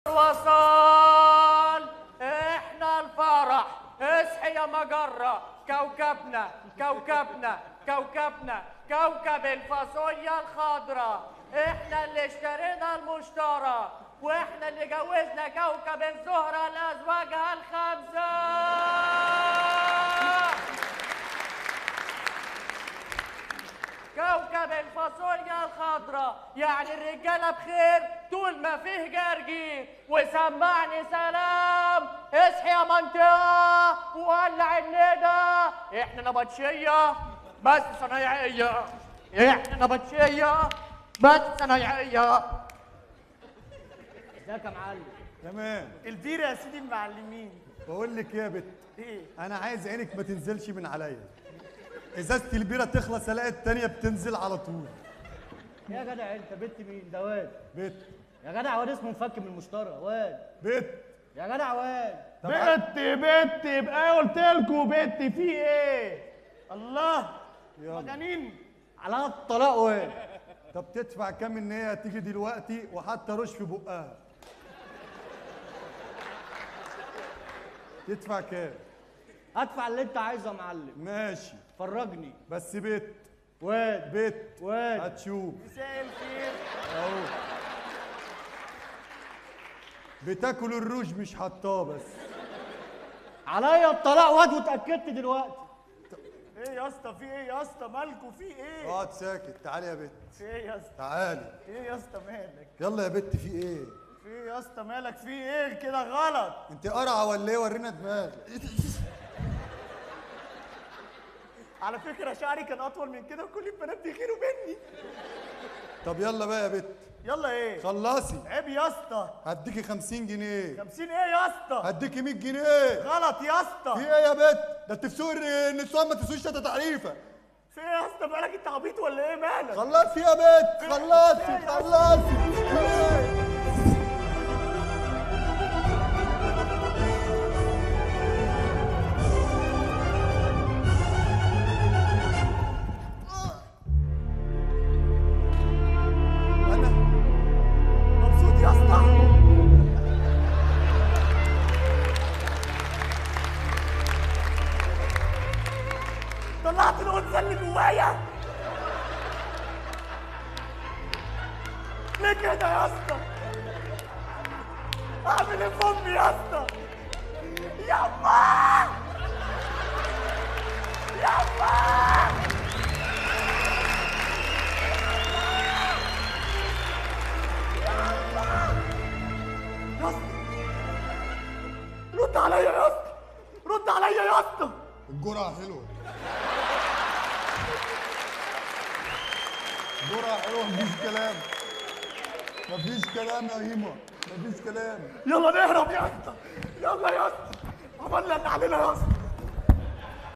وصل احنا الفرح اصحي يا مجرة كوكبنا كوكبنا كوكبنا كوكب الفاصوليا الخضراء احنا اللي اشترينا المشترى واحنا اللي جوزنا كوكب الزهرة لأزواجها الخمسة كوكب الفاصوليا الخضراء يعني الرجاله بخير طول ما فيه جرجير وسمعني سلام اصحي يا منطقه وولع الندى احنا نبطشيه بس صنايعيه احنا نبطشيه بس صنايعيه ازيك يا معلم تمام البيرة يا سيدي المعلمين بقول لك إيه يا بت ايه انا عايز عينك ما تنزلش من عليا ازازه البيره تخلص الاقي التانيه بتنزل على طول يا جدع انت بنت مين ده واد بت يا جدع واد اسمه مفك من المشترى واد بت يا جدع واد طب ع- بت بت يبقى قلت لكم بت في ايه الله يلا مجانين على الطلاق واد طب تدفع كام ان هي هتيجي دلوقتي وحتى رش في بقها تدفع كام ادفع اللي انت عايزه يا معلم ماشي فرجني بس بت واد بت واد هتشوف مساء الخير اهو بتاكل الروج مش حطاه بس عليا الطلاق واد واتاكدت دلوقتي ايه يا اسطى في ايه يا اسطى مالكوا في ايه اقعد ساكت تعالي يا بت في ايه يا اسطى تعالي ايه يا اسطى مالك يلا يا بت في ايه في ايه يا اسطى مالك في ايه كده غلط انت قرعه ولا ايه ورينا دماغك على فكره شعري كان اطول من كده وكل البنات بيغيروا مني طب يلا بقى يا بت يلا ايه خلصي عيب يا اسطى هديكي 50 جنيه 50 ايه يا اسطى هديكي 100 جنيه غلط يا في اسطى ايه يا بت ده انت في سوق النسوان ما تسويش تلاته تعريفه في ايه يا اسطى مالك انت عبيط ولا ايه مالك خلصي يا بت في خلصي إيه يا خلصي في ايه؟ انا مبسوط يا اسطى طلعت الانثى اللي جوايا ليه كده يا اسطى اعمل ايه في امي يا اسطى يما يما يا اسطى رد عليا يا اسطى رد عليا يا اسطى الجرعه حلوه الجرعه حلوه مفيش كلام مفيش كلام يا هيما مفيش كلام يلا نهرب يا اسطى يلا يا اسطى عملنا اللي علينا يا اسطى